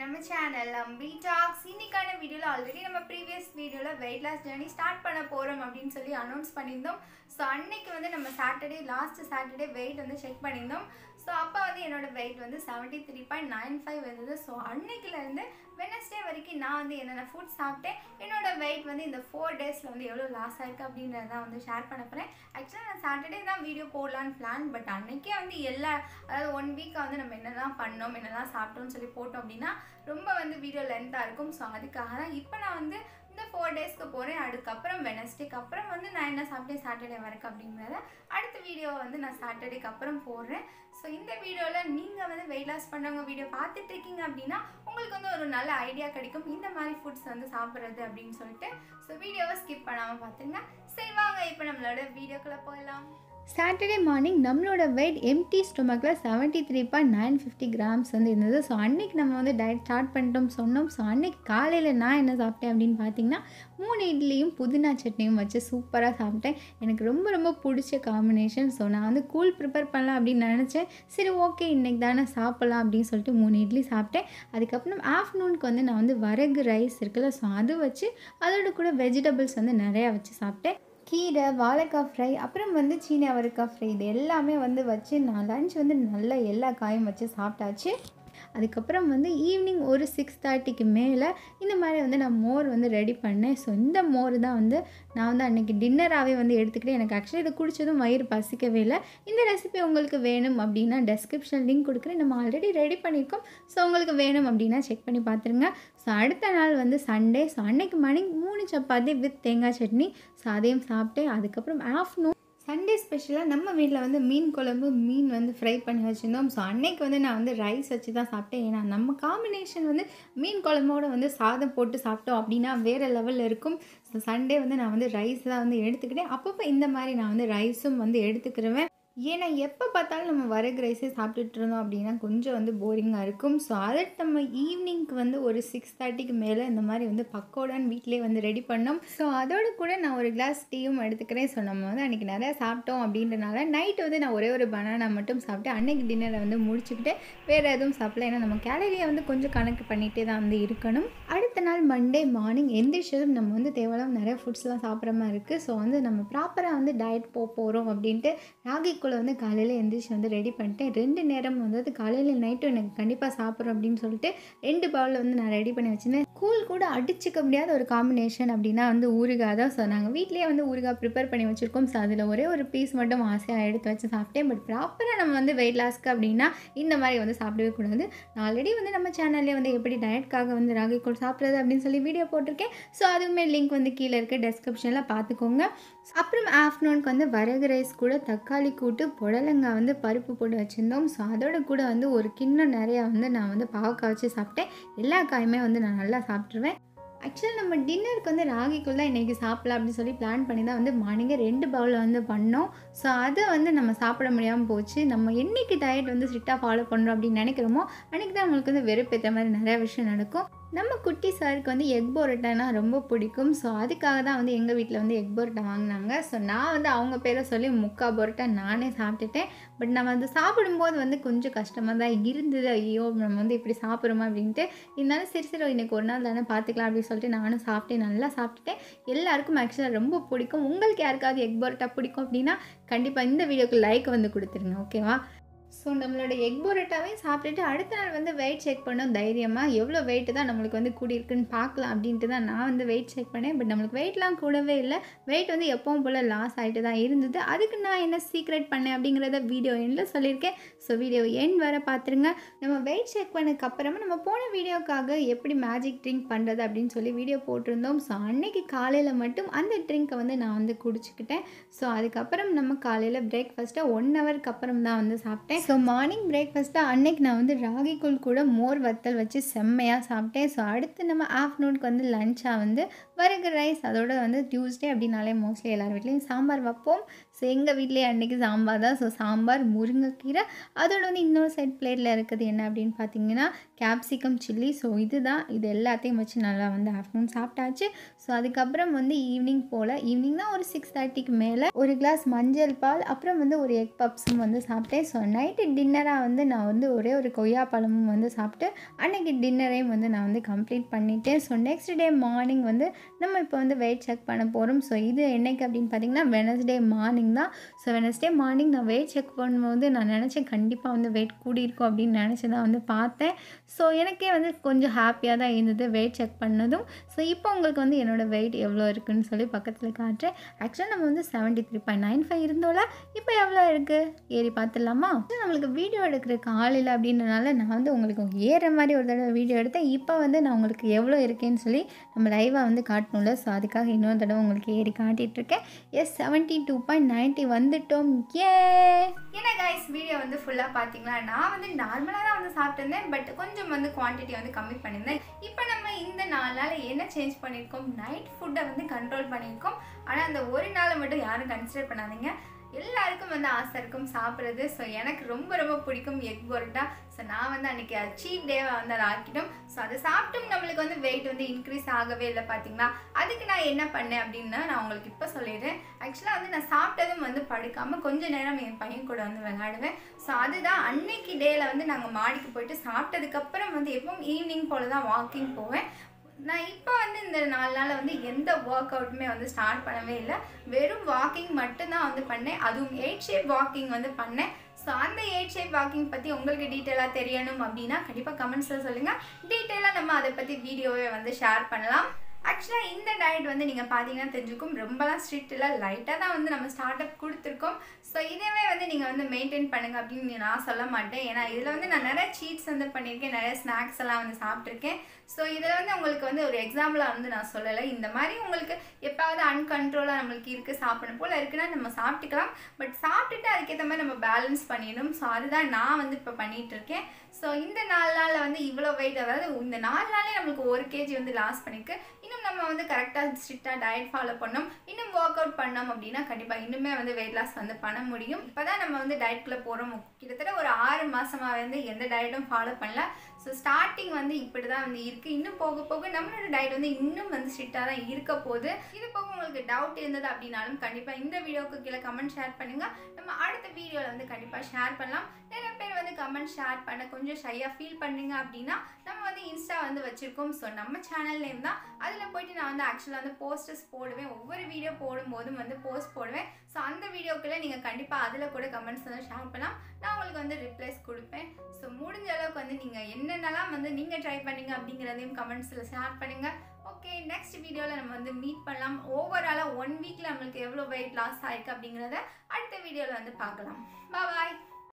நம்ம சேனல் அம்பி டாக்ஸ் இன்னைக்கான வீடியோவில் ஆல்ரெடி நம்ம ப்ரீவியஸ் வீடியோவில் வெயிட் லாஸ் ஜேர்னி ஸ்டார்ட் பண்ண போகிறோம் அப்படின்னு சொல்லி அனௌன்ஸ் பண்ணியிருந்தோம் ஸோ அன்னைக்கு வந்து நம்ம சாட்டர்டே லாஸ்ட் சாட்டர்டே வெயிட் வந்து செக் பண்ணியிருந்தோம் ஸோ அப்போ வந்து என்னோட வெயிட் வந்து seventy three point nine five இருந்தது ஸோ அன்னைக்குலேருந்து வெனஸ்டே வரைக்கும் நான் வந்து என்னென்ன ஃபுட் சாப்பிட்டேன் என்னோட வெயிட் வந்து இந்த ஃபோர் டேஸில் வந்து எவ்வளோ லாஸ் ஆயிருக்கு அப்படின்றத வந்து ஷேர் பண்ண போகிறேன் ஆக்சுவலாக நான் சாட்டர்டே தான் வீடியோ போடலான்னு பிளான் பட் அன்னைக்கே வந்து எல்லா அதாவது ஒன் வீக்காக வந்து நம்ம என்னெல்லாம் பண்ணோம் என்னெல்லாம் சாப்பிட்டோம்னு சொல்லி போட்டோம் அப்படின்னா ரொம்ப வந்து வீடியோ லென்த்தாக இருக்கும் ஸோ அதுக்காக தான் இப்போ நான் வந்து இந்த ஃபோர் டேஸ்க்கு போகிறேன் அதுக்கப்புறம் வெனஸ்டேக்கு அப்புறம் வந்து நான் என்ன சாப்பிட்டேன் சாட்டர்டே வரைக்கும் அப்படிங்கிறத அடுத்த வீடியோவை வந்து நான் சாட்டர்டேக்கு அப்புறம் போடுறேன் ஸோ இந்த வீடியோவில் நீங்கள் வந்து வெயிட் லாஸ் பண்ணவங்க வீடியோ பார்த்துட்டு இருக்கீங்க அப்படின்னா உங்களுக்கு வந்து ஒரு நல்ல ஐடியா கிடைக்கும் இந்த மாதிரி ஃபுட்ஸ் வந்து சாப்பிட்றது அப்படின்னு சொல்லிட்டு ஸோ வீடியோவை ஸ்கிப் பண்ணாமல் பார்த்துங்க சரி வாங்க இப்போ நம்மளோட வீடியோக்குள்ளே போயிடலாம் சாட்டர்டே மார்னிங் நம்மளோட வெயிட் எம்டி ஸ்டொமக்கில் seventy three point nine fifty grams வந்து இருந்தது ஸோ அன்னைக்கு நம்ம வந்து டயட் ஸ்டார்ட் பண்ணிட்டோம் சொன்னோம் ஸோ அன்னைக்கு காலையில் நான் என்ன சாப்பிட்டேன் அப்படின்னு பார்த்தீங்கன்னா மூணு இட்லியும் புதினா சட்னியும் வச்சு சூப்பராக சாப்பிட்டேன் எனக்கு ரொம்ப ரொம்ப பிடிச்ச காம்பினேஷன் ஸோ நான் வந்து கூழ் ப்ரிப்பேர் பண்ணலாம் அப்படின்னு நினச்சேன் சரி ஓகே இன்றைக்கி தானே சாப்பிட்லாம் அப்படின்னு சொல்லிட்டு மூணு இட்லி சாப்பிட்டேன் அதுக்கப்புறம் ஆஃப்டர்நூனுக்கு வந்து நான் வந்து வரகு ரைஸ் இருக்குல்ல ஸோ அது வச்சு அதோட கூட வெஜிடபிள்ஸ் வந்து நிறையா வச்சு சாப்பிட்டேன் கீரை வாழைக்காய் ஃப்ரை அப்புறம் வந்து சீனி அவரைக்காய் ஃப்ரை இது எல்லாமே வந்து வச்சு நான் லஞ்ச் வந்து நல்ல எல்லா காயும் வச்சு சாப்பிட்டாச்சு அதுக்கப்புறம் வந்து ஈவினிங் ஒரு சிக்ஸ் தேர்ட்டிக்கு மேலே இந்த மாதிரி வந்து நான் மோர் வந்து ரெடி பண்ணேன் ஸோ இந்த மோர் தான் வந்து நான் வந்து அன்றைக்கி டின்னராகவே வந்து எடுத்துக்கிட்டேன் எனக்கு ஆக்சுவலி இது குடித்ததும் வயிறு பசிக்கவே இல்லை இந்த ரெசிபி உங்களுக்கு வேணும் அப்படின்னா டெஸ்கிரிப்ஷன் லிங்க் கொடுக்குறேன் நம்ம ஆல்ரெடி ரெடி பண்ணியிருக்கோம் ஸோ உங்களுக்கு வேணும் அப்படின்னா செக் பண்ணி பார்த்துருங்க ஸோ அடுத்த நாள் வந்து சண்டே ஸோ அன்னைக்கு மணி மூணு சப்பாத்தி வித் தேங்காய் சட்னி ஸோ அதையும் சாப்பிட்டேன் அதுக்கப்புறம் ஆஃப்டர்நூன் சண்டே ஸ்பெஷலாக நம்ம வீட்டில் வந்து மீன் குழம்பு மீன் வந்து ஃப்ரை பண்ணி வச்சுருந்தோம் ஸோ அன்னைக்கு வந்து நான் வந்து ரைஸ் வச்சு தான் சாப்பிட்டேன் ஏன்னா நம்ம காம்பினேஷன் வந்து மீன் குழம்போட வந்து சாதம் போட்டு சாப்பிட்டோம் அப்படின்னா வேறு லெவலில் இருக்கும் ஸோ சண்டே வந்து நான் வந்து ரைஸ் தான் வந்து எடுத்துக்கிட்டேன் அப்பப்போ இந்த மாதிரி நான் வந்து ரைஸும் வந்து எடுத்துக்கிருவேன் ஏன்னா எப்போ பார்த்தாலும் நம்ம வரகு ரைஸே சாப்பிட்டுட்டு இருந்தோம் அப்படின்னா கொஞ்சம் வந்து போரிங்காக இருக்கும் ஸோ அதை நம்ம ஈவினிங்க்கு வந்து ஒரு சிக்ஸ் தேர்ட்டிக்கு மேலே இந்த மாதிரி வந்து பக்கோடான்னு வீட்டிலே வந்து ரெடி பண்ணோம் ஸோ அதோட கூட நான் ஒரு கிளாஸ் டீயும் எடுத்துக்கிறேன் ஸோ நம்ம வந்து அன்றைக்கி நிறையா சாப்பிட்டோம் அப்படின்றனால நைட் வந்து நான் ஒரே ஒரு பனானா மட்டும் சாப்பிட்டு அன்னைக்கு டின்னரை வந்து முடிச்சுக்கிட்டு வேறு எதுவும் சாப்பிடல ஏன்னா நம்ம கேலரியை வந்து கொஞ்சம் கணக்கு பண்ணிகிட்டே தான் வந்து இருக்கணும் அடுத்த நாள் மண்டே மார்னிங் எந்திரிச்சதும் நம்ம வந்து தேவையில்லாம நிறைய ஃபுட்ஸ்லாம் சாப்பிட்ற மாதிரி இருக்குது ஸோ வந்து நம்ம ப்ராப்பராக வந்து டயட் போக போகிறோம் அப்படின்ட்டு ராகி கூழை வந்து காலையில் எந்திரிச்சு வந்து ரெடி பண்ணிட்டேன் ரெண்டு நேரம் வந்து காலையில் நைட்டும் எனக்கு கண்டிப்பாக சாப்பிட்றோம் அப்படின்னு சொல்லிட்டு ரெண்டு பவுலில் வந்து நான் ரெடி பண்ணி வச்சுருந்தேன் கூழ் கூட அடிச்சிக்க முடியாத ஒரு காம்பினேஷன் அப்படின்னா வந்து ஊறுகாய் தான் ஸோ நாங்கள் வீட்லேயே வந்து ஊறுகாய் ப்ரிப்பேர் பண்ணி வச்சுருக்கோம் ஸோ அதில் ஒரே ஒரு பீஸ் மட்டும் ஆசையாக எடுத்து வச்சு சாப்பிட்டேன் பட் ப்ராப்பராக நம்ம வந்து வெயிட் லாஸ்க்கு அப்படின்னா இந்த மாதிரி வந்து சாப்பிடவே கூடாது நான் ஆல்ரெடி வந்து நம்ம சேனல்லே வந்து எப்படி டயட்காக வந்து ராகி கூழ் சாப்பிட்றது அப்படின்னு சொல்லி வீடியோ போட்டிருக்கேன் ஸோ அதுவுமே லிங்க் வந்து கீழே இருக்க டெஸ்கிரிப்ஷனில் பார்த்துக்கோங்க அப்புறம் ஆஃப்டர்நூனுக்கு வந்து வரகு ரைஸ் கூட தக்காளி கூட்டு புடலங்காய் வந்து பருப்பு போட்டு வச்சுருந்தோம் ஸோ அதோட கூட வந்து ஒரு கிண்ணம் நிறையா வந்து நான் வந்து பாவக்காய் வச்சு சாப்பிட்டேன் எல்லா காயுமே வந்து நான் நல்லா சாப்பிட்ருவேன் ஆக்சுவலாக நம்ம டின்னருக்கு வந்து ராகிக்குள் தான் இன்றைக்கி சாப்பிடலாம் அப்படின்னு சொல்லி பிளான் பண்ணி தான் வந்து மார்னிங்கே ரெண்டு பவுலில் வந்து பண்ணோம் ஸோ அதை வந்து நம்ம சாப்பிட முடியாமல் போச்சு நம்ம என்றைக்கு டயட் வந்து ஸ்ட்ரிக்டாக ஃபாலோ பண்ணுறோம் அப்படின்னு நினைக்கிறோமோ அன்றைக்கி தான் நம்மளுக்கு வந்து வெறுப்பேற்ற மாதிரி நிறையா விஷயம் நடக்கும் நம்ம குட்டி சாருக்கு வந்து எக் பொரோட்டானா ரொம்ப பிடிக்கும் ஸோ அதுக்காக தான் வந்து எங்கள் வீட்டில் வந்து எக் பொரோட்டா வாங்கினாங்க ஸோ நான் வந்து அவங்க பேரை சொல்லி முக்கா பொரோட்டா நானே சாப்பிட்டுட்டேன் பட் நம்ம வந்து சாப்பிடும்போது வந்து கொஞ்சம் கஷ்டமாக தான் இருந்தது ஐயோ நம்ம வந்து இப்படி சாப்பிட்றோமா அப்படின்ட்டு இருந்தாலும் சரி சரி இன்னைக்கு ஒரு நாள் தானே பார்த்துக்கலாம் அப்படின்னு சொல்லிட்டு நானும் சாப்பிட்டேன் நல்லா சாப்பிட்டுட்டேன் எல்லாருக்கும் ஆக்சுவலாக ரொம்ப பிடிக்கும் உங்களுக்கு யாருக்காவது எக் பொரோட்டா பிடிக்கும் அப்படின்னா கண்டிப்பாக இந்த வீடியோக்கு லைக் வந்து கொடுத்துருங்க ஓகேவா ஸோ நம்மளோட எக் பொரோட்டாவையும் சாப்பிட்டுட்டு அடுத்த நாள் வந்து வெயிட் செக் பண்ணோம் தைரியமாக எவ்வளோ வெயிட் தான் நம்மளுக்கு வந்து கூடியிருக்குன்னு பார்க்கலாம் அப்படின்ட்டு தான் நான் வந்து வெயிட் செக் பண்ணேன் பட் நம்மளுக்கு வெயிட்லாம் கூடவே இல்லை வெயிட் வந்து எப்பவும் போல் லாஸ் ஆகிட்டு தான் இருந்தது அதுக்கு நான் என்ன சீக்ரெட் பண்ணேன் அப்படிங்கிறத வீடியோ எண்டில் சொல்லியிருக்கேன் ஸோ வீடியோ எண்ட் வர பார்த்துருங்க நம்ம வெயிட் செக் பண்ணதுக்கப்புறமா நம்ம போன வீடியோக்காக எப்படி மேஜிக் ட்ரிங்க் பண்ணுறது அப்படின்னு சொல்லி வீடியோ போட்டிருந்தோம் ஸோ அன்னைக்கு காலையில் மட்டும் அந்த ட்ரிங்க்கை வந்து நான் வந்து குடிச்சிக்கிட்டேன் ஸோ அதுக்கப்புறம் நம்ம காலையில் பிரேக்ஃபாஸ்ட்டை ஒன் ஹவருக்கு அப்புறம் தான் வந்து சாப்பிட்டேன் ஸோ மார்னிங் பிரேக்ஃபாஸ்ட்டாக அன்னைக்கு நான் வந்து ராகி கூழ் கூட மோர் வத்தல் வச்சு செம்மையாக சாப்பிட்டேன் ஸோ அடுத்து நம்ம ஆஃப்டர்நூனுக்கு வந்து லஞ்சாக வந்து வரகு ரைஸ் அதோட வந்து டியூஸ்டே அப்படின்னாலே மோஸ்ட்லி எல்லார் வீட்லேயும் சாம்பார் வைப்போம் ஸோ ஸோ எங்கள் வீட்லேயே அன்றைக்கி சாம்பார் தான் ஸோ சாம்பார் முருங்கைக்கீரை அதோட வந்து இன்னொரு சைட் பிளேட்டில் இருக்குது என்ன அப்படின்னு பார்த்தீங்கன்னா கேப்சிகம் சில்லி ஸோ இதுதான் இது எல்லாத்தையும் வச்சு நல்லா வந்து ஆஃப்டர்நூன் சாப்பிட்டாச்சு ஸோ அதுக்கப்புறம் வந்து ஈவினிங் போல் ஈவினிங் தான் ஒரு சிக்ஸ் தேர்ட்டிக்கு மேலே ஒரு கிளாஸ் மஞ்சள் பால் அப்புறம் வந்து ஒரு எக் பப்ஸும் வந்து சாப்பிட்டேன் ஸோ நைட்டு டின்னராக வந்து நான் வந்து ஒரே ஒரு கொய்யா பழமும் வந்து சாப்பிட்டு அன்னைக்கு டின்னரையும் வந்து நான் வந்து கம்ப்ளீட் பண்ணிட்டேன் ஸோ நெக்ஸ்ட் டே மார்னிங் வந்து நம்ம இப்போ வந்து வெயிட் செக் பண்ண போகிறோம் ஸோ இது என்னைக்கு அப்படின்னு பார்த்தீங்கன்னா வெனஸ்டே மார்னிங் தான் ஸோ வெனஸ்டே மார்னிங் நான் வெயிட் செக் பண்ணும்போது நான் நினச்சேன் கண்டிப்பாக வந்து வெயிட் கூடியிருக்கும் அப்படின்னு நினச்சி தான் வந்து பார்த்தேன் ஸோ எனக்கே வந்து கொஞ்சம் ஹாப்பியாக தான் இருந்தது வெயிட் செக் பண்ணதும் ஸோ இப்போ உங்களுக்கு வந்து என்னோடய வெயிட் எவ்வளோ இருக்குன்னு சொல்லி பக்கத்தில் காட்டுறேன் ஆக்சுவலாக நம்ம வந்து seventy three point nine five இருந்தோம்ல இப்போ எவ்வளோ இருக்குது ஏறி பார்த்துடலாமா நம்மளுக்கு வீடியோ எடுக்கிறதுக்கு ஆள் இல்லை அப்படின்றனால நான் வந்து உங்களுக்கு ஏற மாதிரி ஒரு தடவை வீடியோ எடுத்தேன் இப்போ வந்து நான் உங்களுக்கு எவ்வளோ இருக்கேன்னு சொல்லி நம்ம லைவாக வந்து காட்டணும்ல ஸோ அதுக்காக இன்னொரு தடவை உங்களுக்கு ஏறி காட்டிகிட்ருக்கேன் yes seventy two point ninety வந்துட்டோம் ஏ ஏன்னா கைஸ் வீடியோ வந்து ஃபுல்லாக பார்த்தீங்களா நான் வந்து நார்மலாக தான் வந்து சாப்பிட்டுருந்தேன் பட் கொஞ்சம் வந்து குவான்டிட்டி வந்து கம்மி பண்ணியிருந்தேன் இப்போ நம்ம இந்த நாலு நாள் என்ன சேஞ்ச் பண்ணியிருக்கோம் நைட் ஃபுட்டை வந்து கண்ட்ரோல் பண்ணியிருக்கோம் ஆனால் அந்த ஒரு நாளை மட்டும் யாரும் கன்சிடர் பண்ணாதீங்க எல்லாருக்கும் வந்து ஆசை இருக்கும் சாப்பிட்றது ஸோ எனக்கு ரொம்ப ரொம்ப பிடிக்கும் எக் பரோட்டா ஸோ நான் வந்து அன்றைக்கி சீப் டேவை வந்து அதை ஆக்கிட்டோம் ஸோ அதை சாப்பிட்டும் நம்மளுக்கு வந்து வெயிட் வந்து இன்க்ரீஸ் ஆகவே இல்லை பார்த்தீங்களா அதுக்கு நான் என்ன பண்ணேன் அப்படின்னா நான் உங்களுக்கு இப்போ சொல்லிடுறேன் ஆக்சுவலாக வந்து நான் சாப்பிட்டதும் வந்து படுக்காமல் கொஞ்ச நேரம் என் பையன் கூட வந்து விளையாடுவேன் ஸோ அதுதான் அன்னைக்கு டேயில் வந்து நாங்கள் மாடிக்கு போயிட்டு சாப்பிட்டதுக்கப்புறம் வந்து எப்பவும் ஈவினிங் போல் தான் வாக்கிங் போவேன் நான் இப்போ வந்து இந்த நாலு நாள் வந்து எந்த ஒர்க் அவுட்டுமே வந்து ஸ்டார்ட் பண்ணவே இல்லை வெறும் வாக்கிங் மட்டும்தான் வந்து பண்ணேன் அதுவும் எயிட் ஷேப் வாக்கிங் வந்து பண்ணேன் ஸோ அந்த எயிட் ஷேப் வாக்கிங் பற்றி உங்களுக்கு டீட்டெயிலாக தெரியணும் அப்படின்னா கண்டிப்பாக கமெண்ட்ஸில் சொல்லுங்கள் டீட்டெயிலாக நம்ம அதை பற்றி வீடியோவே வந்து ஷேர் பண்ணலாம் ஆக்சுவலாக இந்த டயட் வந்து நீங்கள் பார்த்தீங்கன்னா தெரிஞ்சுக்கும் ரொம்பலாம் ஸ்ட்ரிக்ட் இல்லை லைட்டாக தான் வந்து நம்ம ஸ்டார்ட் அப் கொடுத்துருக்கோம் ஸோ இதவே வந்து நீங்கள் வந்து மெயின்டைன் பண்ணுங்க அப்படின்னு நான் சொல்ல மாட்டேன் ஏன்னா இதில் வந்து நான் நிறைய சீட்ஸ் வந்து பண்ணியிருக்கேன் நிறைய ஸ்நாக்ஸ் எல்லாம் வந்து சாப்பிட்ருக்கேன் ஸோ இதில் வந்து உங்களுக்கு வந்து ஒரு எக்ஸாம்பிளாக வந்து நான் சொல்லலை இந்த மாதிரி உங்களுக்கு எப்பாவது அன்கண்ட்ரோலாக நம்மளுக்கு இருக்குது சாப்பிடணும் போல் இருக்குன்னா நம்ம சாப்பிட்டுக்கலாம் பட் சாப்பிட்டுட்டு அதுக்கேற்ற மாதிரி நம்ம பேலன்ஸ் பண்ணிடணும் ஸோ அதுதான் நான் வந்து இப்போ பண்ணிகிட்டு இருக்கேன் ஸோ இந்த நாலு நாளில் வந்து இவ்வளோ வெயிட் அதாவது இந்த நாலு நாளே நம்மளுக்கு ஒரு கேஜி வந்து லாஸ் பண்ணியிருக்கு இன்னும் நம்ம வந்து கரெக்டாக ஸ்ட்ரிக்டாக டயட் ஃபாலோ பண்ணோம் இன்னும் ஒர்க் அவுட் பண்ணோம் அப்படின்னா கண்டிப்பாக இன்னுமே வந்து வெயிட் லாஸ் வந்து பண்ண முடியும் இப்போ தான் நம்ம வந்து டயட்குள்ளே போகிறோம் கிட்டத்தட்ட ஒரு ஆறு மாதமாக வந்து எந்த டயட்டும் ஃபாலோ பண்ணல ஸோ ஸ்டார்டிங் வந்து இப்படி தான் வந்து இருக்குது இன்னும் போக போக நம்மளோட டயட் வந்து இன்னும் வந்து ஸ்ட்ரிக்டாக தான் இருக்க போகுது இது போக உங்களுக்கு டவுட் இருந்தது அப்படின்னாலும் கண்டிப்பாக இந்த வீடியோவுக்கு கீழே கமெண்ட் ஷேர் பண்ணுங்கள் நம்ம அடுத்த வீடியோவில் வந்து கண்டிப்பாக ஷேர் பண்ணலாம் நிறைய பேர் வந்து கமெண்ட் ஷேர் பண்ண கொஞ்சம் ஷையாக ஃபீல் பண்ணீங்க அப்படின்னா நம்ம வந்து இன்ஸ்டா வந்து வச்சுருக்கோம் ஸோ நம்ம சேனல் நேம் தான் அதில் போயிட்டு நான் வந்து ஆக்சுவலாக வந்து போஸ்டர்ஸ் போடுவேன் ஒவ்வொரு வீடியோ போடும்போதும் வந்து போஸ்ட் போடுவேன் ஸோ அந்த வீடியோக்குள்ளே நீங்கள் கண்டிப்பாக அதில் கூட கமெண்ட்ஸ் வந்து ஷேர் பண்ணலாம் நான் உங்களுக்கு வந்து ரிப்ளைஸ் கொடுப்பேன் ஸோ முடிஞ்ச அளவுக்கு வந்து நீங்கள் என்னென்னலாம் வந்து நீங்கள் ட்ரை பண்ணீங்க அப்படிங்கிறதையும் கமெண்ட்ஸில் ஷேர் பண்ணுங்கள் ஓகே நெக்ஸ்ட் வீடியோவில் நம்ம வந்து மீட் பண்ணலாம் ஓவராலாக ஒன் வீக்கில் நம்மளுக்கு எவ்வளோ வெயிட் லாஸ் ஆயிருக்கு அப்படிங்கிறத அடுத்த வீடியோவில் வந்து பார்க்கலாம் பாய்